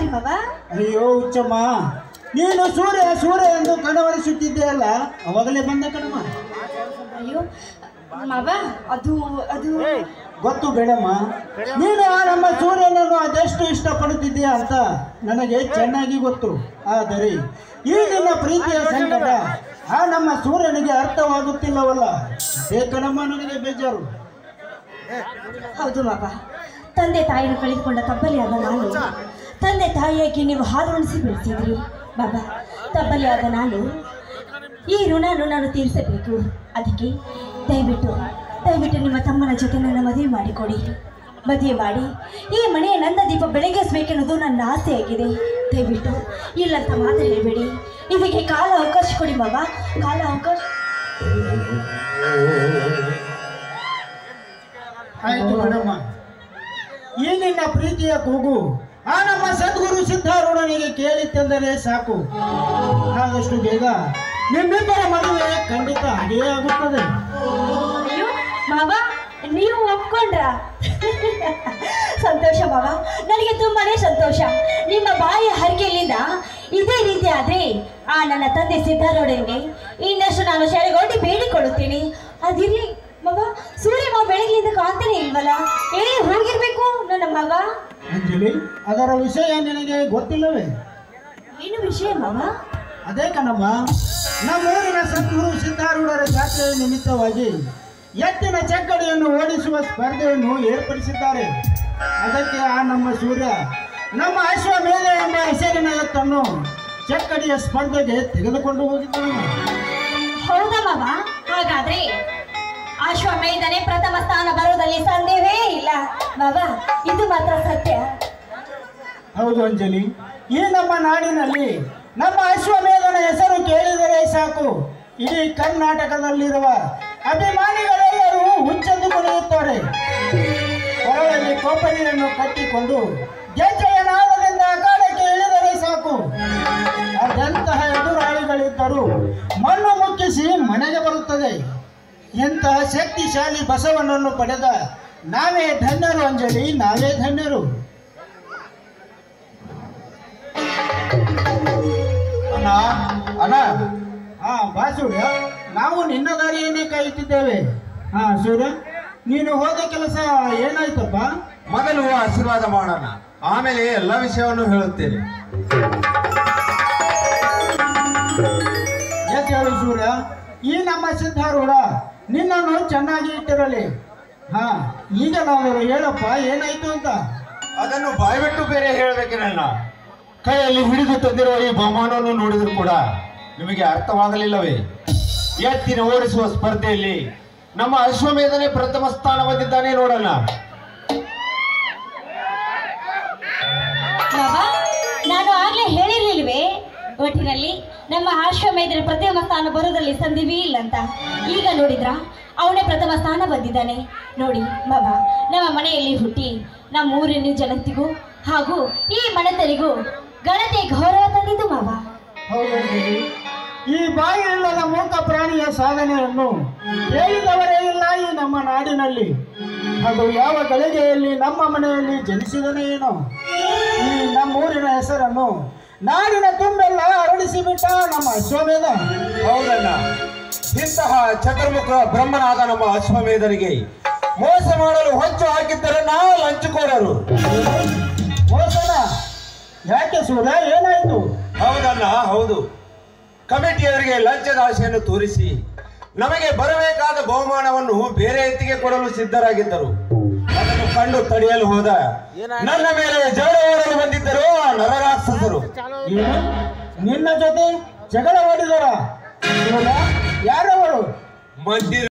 ಮಾವ ಅಯ್ಯೋ ಹುಚ್ಚಮ್ಮ ನೀನು ಸೂರ್ಯ ಸೂರ್ಯ ಎಂದು ಕಣವರಿಸುತ್ತಿದ್ದೆಯಲ್ಲ ಅವಾಗಲೇ ಬಂದ ಕಣಮ್ಮ ಅಯ್ಯೋ ಮಾವ ಅದು ಅದು ಗೊತ್ತು ಬೇಡಮ್ಮ ನೀನು ಆ ನಮ್ಮ ಸೂರ್ಯನನ್ನು ಅದೆಷ್ಟು ಇಷ್ಟಪಡುತ್ತಿದ್ದೀಯ ಅಂತ ನನಗೆ ಚೆನ್ನಾಗಿ ಗೊತ್ತು ಆದರೆ ಈ ನಿನ್ನ ಪ್ರೀತಿಯ ಸಂಕಟ ಆ ನಮ್ಮ ಸೂರ್ಯನಿಗೆ ಅರ್ಥವಾಗುತ್ತಿಲ್ಲವಲ್ಲ ಅದೇ ಕಣಮ್ಮ ನನಗೆ ಬೇಜಾರು ಹೌದು ಮಾವ ತಂದೆ ತಾಯಿಯನ್ನು ಕಳೆದುಕೊಂಡ ತಬ್ಬಲಿಯಾದ ನಾನು ತಂದೆ ತಾಯಿಯಾಗಿ ನೀವು ಹಾಲುಣಿಸಿ ಬೆಳೆಸಿದ್ರಿ ಬಾಬಾ ತಬ್ಬಲಿಯಾದ ನಾನು ಈ ಋಣನು ನಾನು ತೀರಿಸಬೇಕು ಅದಕ್ಕೆ ದಯವಿಟ್ಟು ದಯವಿಟ್ಟು ನಿಮ್ಮ ತಮ್ಮನ ಜೊತೆ ನನ್ನ ಮದುವೆ ಮಾಡಿಕೊಡಿ ಮದುವೆ ಮಾಡಿ ಈ ಮನೆಯ ನಂದ ದೀಪ ಬೆಳಗಿಸಬೇಕೆನ್ನೋದು ನನ್ನ ಆಸೆಯಾಗಿದೆ ದಯವಿಟ್ಟು ಇಲ್ಲಂತ ಮಾತು ಹೇಳಬೇಡಿ ಇದಕ್ಕೆ ಕಾಲ ಅವಕಾಶ ಕೊಡಿ ಮಾವ ಕಾಲ ಅವಕಾಶ ಆಯ್ತು ಮೇಡಮ್ಮ ಈ ನಿನ್ನ ಪ್ರೀತಿಯ ಕೂಗು ಆ ನಮ್ಮ ಸದ್ಗುರು ಸಿದ್ಧಾರೂಢನಿಗೆ ಕೇಳಿತ್ತೆಂದರೆ ಸಾಕು ಆದಷ್ಟು ಬೇಗ ನಿಮ್ಮಿಬ್ಬರ ಮದುವೆ ಖಂಡಿತ ಹಾಗೇ ಆಗುತ್ತದೆ ಅಯ್ಯೋ ಮಾವ ನೀವು ಒಪ್ಕೊಂಡ್ರ ಸಂತೋಷ ಮಾವ ನನಗೆ ತುಂಬಾನೇ ಸಂತೋಷ ನಿಮ್ಮ ಬಾಯಿಯ ಹರಿಕೆಯಿಂದ ಇದೇ ರೀತಿ ಆದ್ರೆ ಆ ನನ್ನ ತಂದೆ ಸಿದ್ಧಾರೂಢನಿಗೆ ಇನ್ನಷ್ಟು ನಾನು ಶರಗೋಡಿ ಬೇಡಿಕೊಳ್ಳುತ್ತೇನೆ ಅದಿರಿ ಮಗ ಸೂರ್ಯ ಮಾವ ಬೆಳಗ್ಲಿಂದ ಕಾಣ್ತಾನೆ ಇಲ್ವಲ್ಲ ಏ ಹೋಗಿರ್ಬೇಕು ನನ್ನ ಮಗ ಅಂಜಲಿ ಅದರ ವಿಷಯ ನಿನಗೆ ಗೊತ್ತಿಲ್ಲವೇ ಏನು ವಿಷಯ ಮಾವ ಅದೇ ಕಣಮ್ಮ ನಮ್ಮೂರಿನ ಸದ್ಗುರು ಸಿದ್ಧಾರೂಢರ ಜಾತ್ರೆಯ ನಿಮಿತ್ತವಾಗಿ ಎತ್ತಿನ ಚಕ್ಕಡಿಯನ್ನು ಓಡಿಸುವ ಸ್ಪರ್ಧೆಯನ್ನು ಏರ್ಪಡಿಸಿದ್ದಾರೆ ಅದಕ್ಕೆ ಆ ನಮ್ಮ ಸೂರ್ಯ ನಮ್ಮ ಅಶ್ವಮೇಧ ಎಂಬ ಹೆಸರಿನ ಎತ್ತನ್ನು ಚಕ್ಕಡಿಯ ಸ್ಪರ್ಧೆಗೆ ತೆಗೆದುಕೊಂಡು ಹೋಗಿದ್ದಾನೆ ಹೌದಾ ಮಾವ ಹಾಗಾದ್ರೆ ಅಶ್ವಮೇಧನೆ ಪ್ರಥಮ ಸ್ಥಾನ ಬರೋದಲ್ಲಿ ಸಂದೇಹವೇ ಇಲ್ಲ ಮಾವ ಇದು ಮಾತ್ರ ಸತ್ಯ ಹೌದು ಅಂಜಲಿ ಈ ನಮ್ಮ ನಾಡಿನಲ್ಲಿ ನಮ್ಮ ಅಶ್ವಮೇಧನ ಹೆಸರು ಕೇಳಿದರೆ ಸಾಕು ಇಡೀ ಕರ್ನಾಟಕದಲ್ಲಿರುವ ಅಭಿಮಾನಿಗಳೆಲ್ಲರೂ ಹುಚ್ಚೆಂದು ಕುಣಿಯುತ್ತಾರೆ ಕೊರಳಲ್ಲಿ ಕೊಬ್ಬರಿಯನ್ನು ಕಟ್ಟಿಕೊಂಡು ಗೆಜ್ಜೆಯ ನಾದದಿಂದ ಅಖಾಡಕ್ಕೆ ಇಳಿದರೆ ಸಾಕು ಅದೆಂತಹ ಎದುರಾಳಿಗಳಿದ್ದರೂ ಮಣ್ಣು ಮುಕ್ಕಿಸಿ ಮನೆಗೆ ಬರುತ್ತದೆ ಎಂತಹ ಶಕ್ತಿಶಾಲಿ ಬಸವನನ್ನು ಪಡೆದ ನಾವೇ ಧನ್ಯರು ಅಂಜಲಿ ನಾವೇ ಧನ್ಯರು ಅಣ್ಣ ಅಣ್ಣ ಹಾ ಬಾ ಸೂರ್ಯ ನಾವು ನಿನ್ನ ದಾರಿಯನ್ನೇ ಕಾಯುತ್ತಿದ್ದೇವೆ ಹಾ ಸೂರ್ಯ ನೀನು ಹೋದ ಕೆಲಸ ಏನಾಯ್ತಪ್ಪ ಮೊದಲು ಆಶೀರ್ವಾದ ಮಾಡೋಣ ಆಮೇಲೆ ಎಲ್ಲ ವಿಷಯವನ್ನು ಹೇಳುತ್ತೇನೆ ಯಾಕೆ ಹೇಳು ಸೂರ್ಯ ಈ ನಮ್ಮ ಸಿದ್ಧಾರೂಢ ನಿನ್ನನ್ನು ಚೆನ್ನಾಗಿ ಇಟ್ಟಿರಲಿ ಹಾ ಈಗ ನಾವು ಹೇಳಪ್ಪ ಏನಾಯ್ತು ಅಂತ ಅದನ್ನು ಬಾಯ್ಬಿಟ್ಟು ಬೇರೆ ಹೇಳಬೇಕೇನಣ್ಣ ಕೈಯಲ್ಲಿ ಹಿಡಿದು ತಂದಿರುವ ಈ ಬಹುಮಾನವನ್ನು ನೋಡಿದ್ರು ಕೂಡ ನಿಮಗೆ ಅರ್ಥವಾಗಲಿಲ್ಲವೇ ಎತ್ತಿನ ಓಡಿಸುವ ಸ್ಪರ್ಧೆಯಲ್ಲಿ ನಮ್ಮ ಅಶ್ವಮೇಧನೆ ಪ್ರಥಮ ಸ್ಥಾನ ಬಂದಿದ್ದಾನೆ ನೋಡೋಣ ಮಾವ ನಾನು ಆಗ್ಲೇ ಹೇಳಿರ್ಲಿಲ್ವೇ ಒಟ್ಟಿನಲ್ಲಿ ನಮ್ಮ ಆಶ್ವಮೇಧನ ಪ್ರಥಮ ಸ್ಥಾನ ಬರೋದ್ರಲ್ಲಿ ಸಂದಿವೇ ಇಲ್ಲ ಅಂತ ಈಗ ನೋಡಿದ್ರ ಅವನೇ ಪ್ರಥಮ ಸ್ಥಾನ ಬಂದಿದ್ದಾನೆ ನೋಡಿ ಮಾವ ನಮ್ಮ ಮನೆಯಲ್ಲಿ ಹುಟ್ಟಿ ನಮ್ಮ ಊರಿನ ಜನತೆಗೂ ಹಾಗೂ ಈ ಮನೆತನಿಗೂ ಘನತೆ ಗೌರವ ತಂದಿದ್ದು ಮಾವ ಹೌದು ಅಂಜಲಿ. ಈ ಬಾಯಿ ಇಲ್ಲದ ಮೂಕ ಪ್ರಾಣಿಯ ಸಾಧನೆಯನ್ನು ಹೇಳಿದವರೇ ಇಲ್ಲ ಈ ನಮ್ಮ ನಾಡಿನಲ್ಲಿ ಅದು ಯಾವ ಗಳಿಗೆಯಲ್ಲಿ ನಮ್ಮ ಮನೆಯಲ್ಲಿ ಜನಿಸಿದನೇ ಏನೋ ಈ ನಮ್ಮೂರಿನ ಹೆಸರನ್ನು ನಾಡಿನ ತುಂಬೆಲ್ಲ ಹರಡಿಸಿಬಿಟ್ಟ ನಮ್ಮ ಅಶ್ವಮೇಧ ಹೌದಣ್ಣ ಇಂತಹ ಚತುರ್ಮುಖ ಬ್ರಹ್ಮನಾದ ನಮ್ಮ ಅಶ್ವಮೇಧನಿಗೆ ಮೋಸ ಮಾಡಲು ಹೊಂಚು ಹಾಕಿದ್ದರೆ ನಾವು ಲಂಚಕೋರರು ಮೋಸನ ಯಾಕೆ ಸೂರ್ಯ ಏನಾಯ್ತು ಹೌದಣ್ಣ ಹೌದು ಕಮಿಟಿಯವರಿಗೆ ಲಂಚದ ಆಶೆಯನ್ನು ತೋರಿಸಿ ನಮಗೆ ಬರಬೇಕಾದ ಬಹುಮಾನವನ್ನು ಬೇರೆ ಎತ್ತಿಗೆ ಕೊಡಲು ಸಿದ್ಧರಾಗಿದ್ದರು ಅದನ್ನು ಕಂಡು ತಡೆಯಲು ಹೋದ ನನ್ನ ಮೇಲೆ ಜಗಳವಾಡಲು ಬಂದಿದ್ದರು ಆ ನರರಾಕ್ಷಸರು ಏನು ನಿನ್ನ ಜೊತೆ ಜಗಳ ಹೊಡಿದರ ಯಾರವರು ಮಂದಿರ